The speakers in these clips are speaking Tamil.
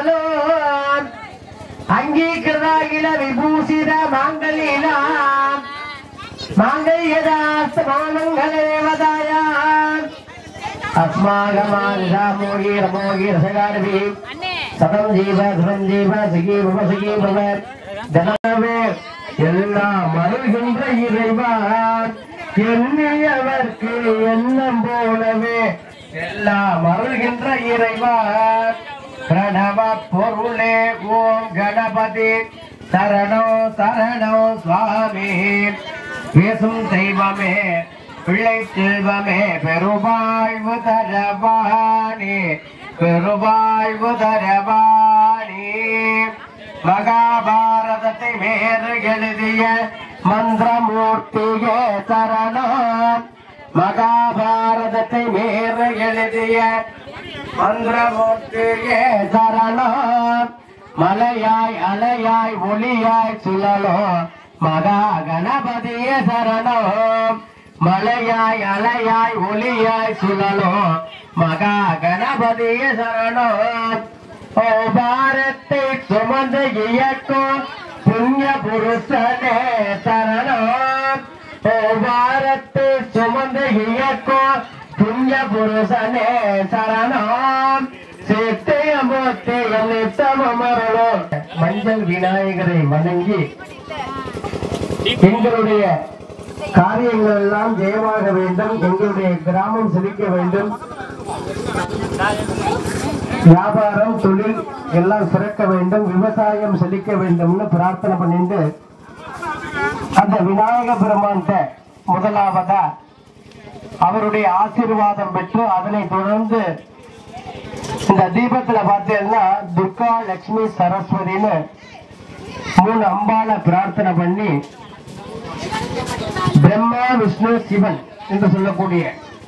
சகலோன் அங்கீகிருதாகில விபூஷித மாங்கல்யலாம் மாங்கல்யதாஸ்த மாமங்கலேவதாயா அஸ்மாகமானிஷா மோகி ரமோகி ரசகாரவி சதம் ஜீவ சுரம் ஜீவ சகி பவ சகி பவ தனவே எல்லாம் அருள்கின்ற இறைவா எண்ணியவர்க்கு எண்ணம் போலவே எல்லாம் அருள்கின்ற இறைவா பிரணவ பொருளே ஓம் கணபதி சரணோ சரணோ சுவாமி பேசும் தெய்வமே பிள்ளை செல்வமே பெருவாழ்வு தரவாணி பெருவாழ்வு தரவாணி மகாபாரதத்தை வேறு எழுதிய மந்திரமூர்த்தியே சரணம் மகாபாரதத்தை வேறு எழுதிய மந்திரமூர்த்தியே சரணம் மலையாய் அலையாய் ஒளியாய் சுழலோ மகா கணபதியே சரணம் மலையாய் அலையாய் ஒளியாய் சுழலோ மகா கணபதியே சரணம் ஓ பாரத்தை சுமந்து இயக்கும் புண்ணிய புருஷனே சரணம் ஓ பாரத்தை சுமந்து இயக்கும் புண்ணிய புருஷனே சரணம் சித்தையமூர்த்தி நித்தமரோ மஞ்சள் விநாயகரை வணங்கி எங்களுடைய காரியங்கள் எல்லாம் ஜெயமாக வேண்டும் எங்களுடைய கிராமம் செழிக்க வேண்டும் வியாபாரம் தொழில் எல்லாம் சிறக்க வேண்டும் விவசாயம் செழிக்க வேண்டும்னு பிரார்த்தனை பண்ணிட்டு அந்த விநாயக பெருமான்கிட்ட முதலாவதா அவருடைய ஆசீர்வாதம் பெற்று அதனை தொடர்ந்து இந்த தீபத்துல பார்த்தீங்கன்னா துர்கா லட்சுமி சரஸ்வதின்னு மூணு அம்பால பிரார்த்தனை பண்ணி பிரம்மா விஷ்ணு சிவன் என்று சொல்லக்கூடிய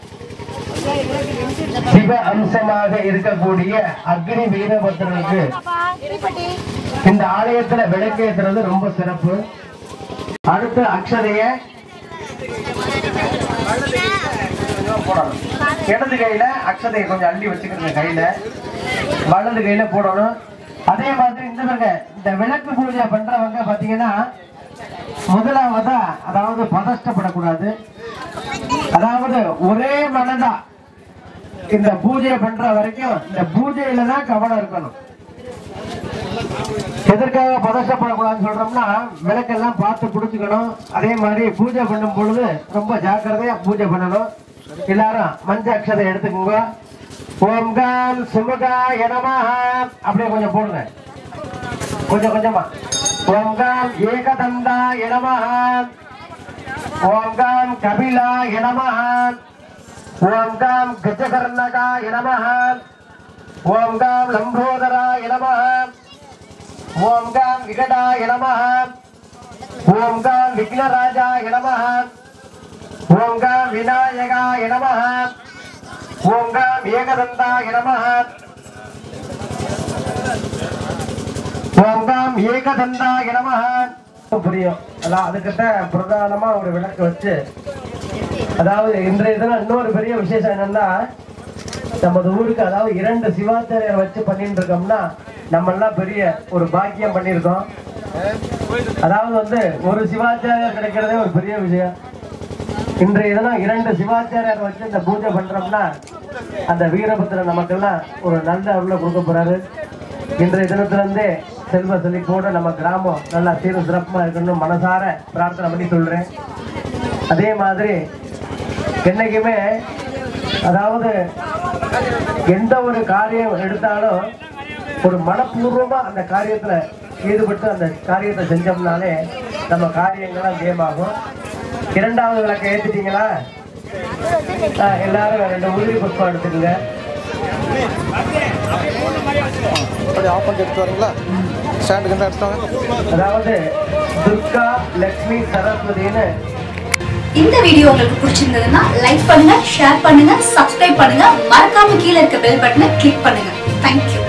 சிவ அம்சமாக இருக்கக்கூடிய அக்னி வீரபத்ரனுக்கு இந்த ஆலயத்துல விளக்கேற்றுறது ரொம்ப சிறப்பு அடுத்து அக்ஷதைய போடணும் இடது கையில அக்ஷதையை கொஞ்சம் அள்ளி வச்சுக்கிறங்க கையில வலது கையில போடணும் அதே மாதிரி இந்த பாருங்க இந்த விளக்கு பூஜை பண்றவங்க பாத்தீங்கன்னா முதலாவதா அதாவது பதஷ்டப்படக்கூடாது அதாவது ஒரே மனதா இந்த பூஜையை பண்ற வரைக்கும் இந்த பூஜையில தான் கவனம் இருக்கணும் எதற்காக பதஷ்டப்படக்கூடாதுன்னு சொல்றோம்னா விளக்கெல்லாம் பார்த்து பிடிச்சுக்கணும் அதே மாதிரி பூஜை பண்ணும் பொழுது ரொம்ப ஜாக்கிரதையா பூஜை பண்ணணும் எல்லாரும் மஞ்ச அக்ஷதை எடுத்துக்கோங்க ஓம் காம் சுமுகா எனமா அப்படியே கொஞ்சம் போடுங்க கொஞ்சம் கொஞ்சமா ஓம் காம் ஏகதந்தா எனமா ஓம் காம் கபிலா எனமா ஓம் காம் கஜகர்ணகா எனமா ஓம் காம் லம்போதரா எனமா ஓம் காம் விகடாய நமः ஓம் காம் விக்னராஜாய நமः ஓம் காம் விநாயகாய நமः ஓம் காம் ஏகதந்தாய நமः ஓம் காம் ஏகதந்தாய நமः புரியும் அதான் அதுக்கிட்ட பிரதானமா ஒரு விளக்கு வச்சு அதாவது இன்றைய தினம் இன்னொரு பெரிய விசேஷம் என்னன்னா நமது ஊருக்கு அதாவது இரண்டு சிவாச்சாரியர் வச்சு பண்ணிட்டு இருக்கோம்னா நம்ம எல்லாம் பெரிய ஒரு பாக்கியம் பண்ணியிருக்கோம் அதாவது வந்து ஒரு சிவாச்சாரியர் கிடைக்கிறதே ஒரு பெரிய விஷயம் இன்றைய தினம் இரண்டு சிவாச்சாரியர் வச்சு இந்த பூஜை பண்றோம்னா அந்த வீரபத்திரன் நமக்கெல்லாம் ஒரு நல்ல அருளை கொடுக்க போறாரு இன்றைய தினத்திலிருந்தே செல்வ செழிப்போட நம்ம கிராமம் நல்லா சீரும் சிறப்பா இருக்கணும் மனசார பிரார்த்தனை பண்ணி சொல்றேன் அதே மாதிரி என்னைக்குமே அதாவது எந்த ஒரு காரியம் எடுத்தாலும் ஒரு மனப்பூர்வமா அந்த காரியத்துல ஈடுபட்டு அந்த காரியத்தை செஞ்சோம்னாலே நம்ம காரியங்கள்லாம் ஜெயமாகும் இரண்டாவது விளக்கை ஏத்திட்டீங்களா ஆ, எல்லாரும் ரெண்டு உதிரி புஷ்பம் எடுத்துக்கங்க அப்படியே ஆஃப் பண்ணி எடுத்து வரீங்களா ஸ்டாண்டு கிட்ட எடுத்துவாங்க அதாவது துர்கா லக்ஷ்மி சரஸ்வதின்னு இந்த வீடியோ உங்களுக்கு பிடிச்சிருந்ததுன்னா லைக் பண்ணுங்க ஷேர் பண்ணுங்க சப்ஸ்கிரைப் பண்ணுங்க மறக்காம கீழே இருக்க பெல் பட்டனை கிளிக் பண்ணுங்க தேங்க்யூ